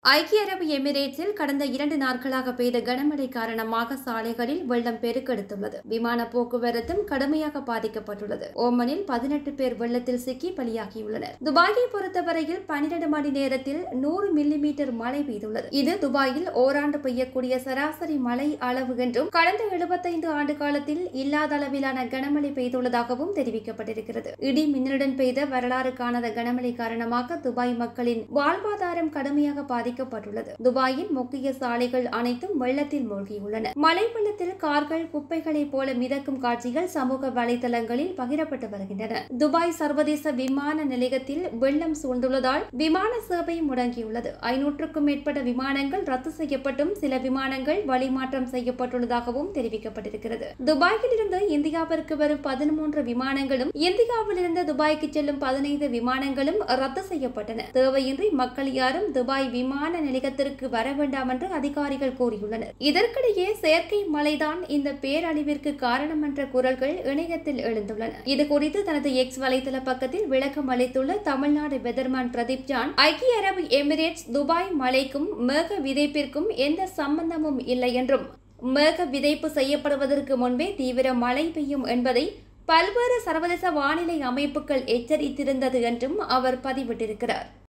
ஐக்கிய அரபு எமிரேட்ஸில் கடந்த இரண்டு நாட்களாக பெய்த கனமழை காரணமாக சாலைகளில் வெள்ளம் பெருக்கெடுத்துள்ளது விமான போக்குவரத்தும் கடுமையாக பாதிக்கப்பட்டுள்ளது ஓமனில் பதினெட்டு பேர் வெள்ளத்தில் சிக்கி பலியாகியுள்ளனர் துபாயை பொறுத்தவரையில் பனிரெண்டு மணி நேரத்தில் நூறு மில்லி மீட்டர் மழை பெய்துள்ளது இது துபாயில் ஓராண்டு பெய்யக்கூடிய சராசரி மழை அளவு என்றும் கடந்த எழுபத்தைந்து ஆண்டு காலத்தில் இல்லாத அளவிலான கனமழை பெய்துள்ளதாகவும் தெரிவிக்கப்பட்டிருக்கிறது இடி மின்னலுடன் பெய்த வரலாறு காணாத கனமழை காரணமாக துபாய் மக்களின் வாழ்வாதாரம் கடுமையாக பாதிக்கப்பட்டுள்ளது துபாயின் முக்கிய சாலைகள் அனைத்தும் வெள்ளத்தில் மூழ்கியுள்ளன மழை வெள்ளத்தில் கார்கள் குப்பைகளைப் போல மிதக்கும் காட்சிகள் சமூக வலைதளங்களில் பகிரப்பட்டு வருகின்றன துபாய் சர்வதேச விமான நிலையத்தில் வெள்ளம் சூழ்ந்துள்ளதால் விமான சேவை முடங்கியுள்ளது ஐநூற்றுக்கும் மேற்பட்ட விமானங்கள் ரத்து செய்யப்பட்டும் சில விமானங்கள் வழிமாற்றம் செய்யப்பட்டுள்ளதாகவும் தெரிவிக்கப்பட்டிருக்கிறது துபாயில் இருந்து இந்தியாவிற்கு வரும் பதிமூன்று விமானங்களும் இந்தியாவில் இருந்து துபாய்க்கு செல்லும் பதினைந்து விமானங்களும் ரத்து செய்யப்பட்டன தேவையின்றி மக்கள் யாரும் துபாய் விமான நிலையத்திற்கு வர வேண்டாம் என்று அதிகாரிகள் கூறியுள்ளனர் இதற்கிடையே செயற்கை மழைதான் இந்த பேரழிவிற்கு காரணம் என்ற குரல்கள் இணையத்தில் எழுந்துள்ளன இது குறித்து தனது எக்ஸ் வலைதள பக்கத்தில் விளக்கம் அளித்துள்ள தமிழ்நாடு வெதர்மேன் பிரதீப் ஜான் ஐக்கிய அரபு எமிரேட்ஸ் துபாய் மழைக்கும் மேக விதைப்பிற்கும் எந்த சம்பந்தமும் இல்லை என்றும் மேக விதைப்பு செய்யப்படுவதற்கு முன்பே தீவிர மழை பெய்யும் என்பதை பல்வேறு சர்வதேச வானிலை அமைப்புகள் எச்சரித்திருந்தது என்றும் அவர் பதிவிட்டிருக்கிறார்